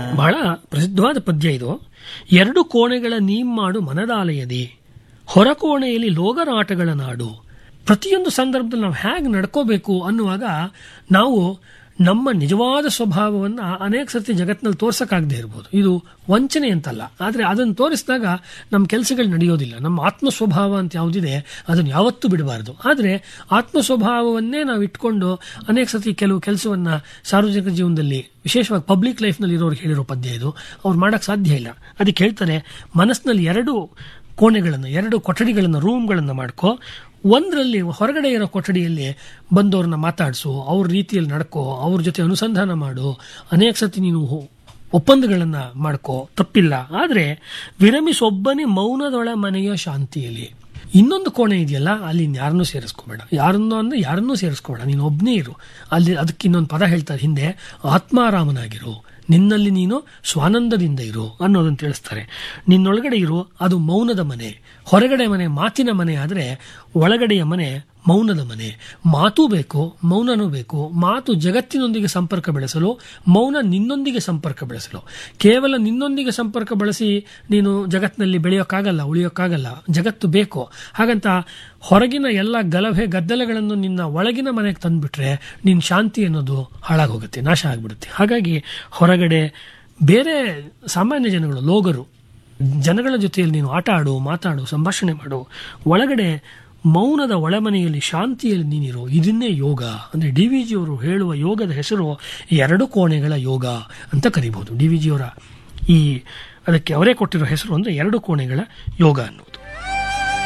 ಬಹಳ ಪ್ರಸಿದ್ಧವಾದ ಪದ್ಯ ಇದು ಎರಡು ಕೋಣೆಗಳ ನೀಂ ಮಾಡು ಮನದಾಲಯದಿ ಹೊರ ಕೋಣೆಯಲ್ಲಿ ಲೋಗರಾಟಗಳ ನಾಡು ಪ್ರತಿಯೊಂದು ಸಂದರ್ಭದಲ್ಲಿ ನಾವು ಹೇಗೆ ನಡ್ಕೋಬೇಕು ಅನ್ನುವಾಗ ನಾವು ನಮ್ಮ ನಿಜವಾದ ಸ್ವಭಾವವನ್ನು ಅನೇಕ ಸರ್ತಿ ಜಗತ್ತಿನಲ್ಲಿ ತೋರ್ಸಕ್ಕಾಗದೇ ಇರ್ಬೋದು ಇದು ವಂಚನೆ ಅಂತಲ್ಲ ಆದರೆ ಅದನ್ನು ತೋರಿಸಿದಾಗ ನಮ್ಮ ಕೆಲಸಗಳು ನಡೆಯೋದಿಲ್ಲ ನಮ್ಮ ಆತ್ಮ ಸ್ವಭಾವ ಅಂತ ಯಾವುದಿದೆ ಅದನ್ನು ಯಾವತ್ತೂ ಬಿಡಬಾರದು ಆದರೆ ಆತ್ಮ ಸ್ವಭಾವವನ್ನೇ ನಾವು ಇಟ್ಕೊಂಡು ಅನೇಕ ಸರ್ತಿ ಕೆಲವು ಕೆಲಸವನ್ನ ಸಾರ್ವಜನಿಕ ಜೀವನದಲ್ಲಿ ವಿಶೇಷವಾಗಿ ಪಬ್ಲಿಕ್ ಲೈಫ್ನಲ್ಲಿ ಇರೋರು ಹೇಳಿರೋ ಪದ್ಯ ಇದು ಅವ್ರು ಮಾಡೋಕ್ಕೆ ಸಾಧ್ಯ ಇಲ್ಲ ಅದಕ್ಕೆ ಹೇಳ್ತಾರೆ ಮನಸ್ಸಿನಲ್ಲಿ ಎರಡು ಕೋಣೆಗಳನ್ನು ಎರಡು ಕೊಠಡಿಗಳನ್ನು ರೂಮ್ಗಳನ್ನು ಮಾಡ್ಕೋ ಒಂದರಲ್ಲಿ ಹೊರಗಡೆ ಇರೋ ಕೊಠಡಿಯಲ್ಲಿ ಬಂದವ್ರನ್ನ ಮಾತಾಡಿಸು ಅವ್ರ ರೀತಿಯಲ್ಲಿ ನಡ್ಕೋ ಅವ್ರ ಜೊತೆ ಅನುಸಂಧಾನ ಮಾಡು ಅನೇಕ ಸತಿ ನೀನು ಒಪ್ಪಂದಗಳನ್ನು ಮಾಡ್ಕೋ ತಪ್ಪಿಲ್ಲ ಆದರೆ ವಿರಮಿಸೊಬ್ಬನೇ ಮೌನದೊಳ ಮನೆಯ ಶಾಂತಿಯಲ್ಲಿ ಇನ್ನೊಂದು ಕೋಣೆ ಇದೆಯಲ್ಲ ಅಲ್ಲಿ ಯಾರನ್ನೂ ಸೇರಿಸ್ಕೋಬೇಡ ಯಾರನ್ನೋ ಅಂದ್ರೆ ಯಾರನ್ನೂ ಸೇರಿಸ್ಕೋಬೇಡ ನೀನು ಒಬ್ಬನೇ ಇರು ಅಲ್ಲಿ ಅದಕ್ಕೆ ಇನ್ನೊಂದು ಪದ ಹೇಳ್ತಾರೆ ಹಿಂದೆ ಆತ್ಮಾರಾಮನಾಗಿರು ನಿನ್ನಲ್ಲಿ ನೀನು ಸ್ವಾನಂದದಿಂದ ಇರು ಅನ್ನೋದನ್ನು ತಿಳಿಸ್ತಾರೆ ನಿನ್ನೊಳಗಡೆ ಇರು ಅದು ಮೌನದ ಮನೆ ಹೊರಗಡೆ ಮನೆ ಮಾತಿನ ಮನೆ ಆದರೆ ಒಳಗಡೆಯ ಮನೆ ಮೌನದ ಮನೆ ಮಾತೂ ಬೇಕು ಮೌನನೂ ಬೇಕು ಮಾತು ಜಗತ್ತಿನೊಂದಿಗೆ ಸಂಪರ್ಕ ಬೆಳೆಸಲು ಮೌನ ನಿನ್ನೊಂದಿಗೆ ಸಂಪರ್ಕ ಬೆಳೆಸಲು ಕೇವಲ ನಿನ್ನೊಂದಿಗೆ ಸಂಪರ್ಕ ಬೆಳೆಸಿ ನೀನು ಜಗತ್ತಿನಲ್ಲಿ ಬೆಳೆಯೋಕ್ಕಾಗಲ್ಲ ಉಳಿಯೋಕ್ಕಾಗಲ್ಲ ಜಗತ್ತು ಬೇಕು ಹಾಗಂತ ಹೊರಗಿನ ಎಲ್ಲ ಗಲಭೆ ಗದ್ದಲಗಳನ್ನು ನಿನ್ನ ಒಳಗಿನ ಮನೆಗೆ ತಂದುಬಿಟ್ರೆ ನಿನ್ನ ಶಾಂತಿ ಅನ್ನೋದು ಹಾಳಾಗೋಗುತ್ತೆ ನಾಶ ಆಗಿಬಿಡುತ್ತೆ ಹಾಗಾಗಿ ಹೊರಗಡೆ ಬೇರೆ ಸಾಮಾನ್ಯ ಜನಗಳು ಲೋಗರು ಜನಗಳ ಜೊತೆಯಲ್ಲಿ ನೀನು ಆಟ ಆಡು ಮಾತಾಡು ಸಂಭಾಷಣೆ ಮಾಡು ಒಳಗಡೆ ಮೌನದ ಒಳಮನೆಯಲ್ಲಿ ಶಾಂತಿಯಲ್ಲಿ ನೀನಿರು ಇದನ್ನೇ ಯೋಗ ಅಂದರೆ ಡಿ ವಿ ಜಿಯವರು ಹೇಳುವ ಯೋಗದ ಹೆಸರು ಎರಡು ಕೋಣೆಗಳ ಯೋಗ ಅಂತ ಕರಿಬಹುದು ಡಿ ವಿ ಜಿಯವರ ಈ ಅದಕ್ಕೆ ಅವರೇ ಕೊಟ್ಟಿರೋ ಹೆಸರು ಅಂದರೆ ಎರಡು ಕೋಣೆಗಳ ಯೋಗ ಅನ್ನುವುದು